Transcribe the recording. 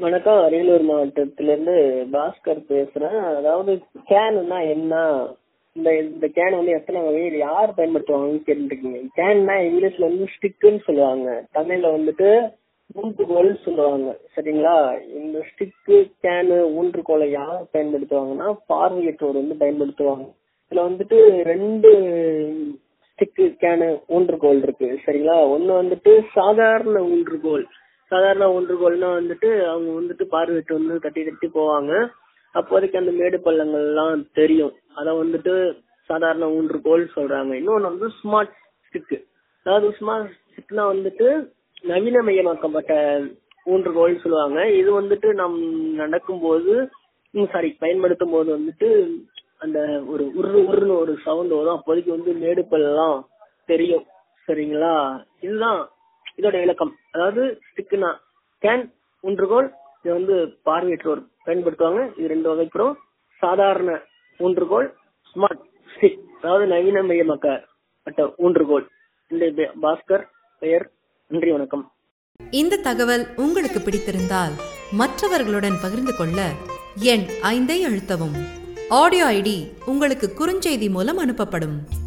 வணக்கம் அரியலூர் மாவட்டத்திலிருந்து பாஸ்கர் பேசுறேன் அதாவது கேனுன்னா என்ன இந்த இந்த கேன் வந்து எத்தனை வகையில் யார் பயன்படுத்துவாங்கன்னு கேட்டுருக்கீங்க கேன்னா இங்கிலீஷ்ல வந்து ஸ்டிக்குன்னு சொல்லுவாங்க தமிழ்ல வந்துட்டு ஊன்றுகோல் சொல்லுவாங்க சரிங்களா இந்த ஸ்டிக்கு கேனு ஊன்றுகோலை யார் பயன்படுத்துவாங்கன்னா பார்வையற்றோர் வந்து பயன்படுத்துவாங்க இதுல வந்துட்டு ரெண்டு ஸ்டிக்கு கேனு ஊன்றுகோல் இருக்கு சரிங்களா ஒன்னு வந்துட்டு சாதாரண ஊன்றுகோல் சாதாரண ஊன்றுகோல்னா வந்துட்டு அவங்க வந்துட்டு பார்வையிட்டு வந்து தட்டி தட்டி போவாங்க அப்போதைக்கு அந்த மேடு பள்ளங்கள்லாம் தெரியும் அத வந்துட்டு சாதாரண ஊன்றுகோல் சொல்றாங்க இன்னொன்னு வந்து ஸ்மார்ட் ஸ்டிக்கு அதாவது ஸ்மார்ட் ஸ்டிக்னா வந்துட்டு நவீனமயமாக்கப்பட்ட ஊன்றுகோல் சொல்லுவாங்க இது வந்துட்டு நம் நடக்கும்போது சாரி பயன்படுத்தும் போது வந்துட்டு அந்த ஒரு உரு உருன்னு ஒரு சவுண்ட் வரும் அப்போதைக்கு வந்து மேடு பள்ளம் தெரியும் சரிங்களா இதுதான் இதோட விளக்கம் அதாவது ஸ்டிக்குனா கேன் ஊன்றுகோல் இது வந்து பார்வையற்றோர் பயன்படுத்துவாங்க இது ரெண்டு வகைப்படும் சாதாரண ஊன்றுகோல் ஸ்மார்ட் ஸ்டிக் அதாவது நவீனமயமாக்கப்பட்ட ஊன்றுகோல் இந்த பாஸ்கர் பெயர் நன்றி வணக்கம் இந்த தகவல் உங்களுக்கு பிடித்திருந்தால் மற்றவர்களுடன் பகிர்ந்து கொள்ள எண் ஐந்தை அழுத்தவும் ஆடியோ ஐடி உங்களுக்கு குறுஞ்செய்தி மூலம் அனுப்பப்படும்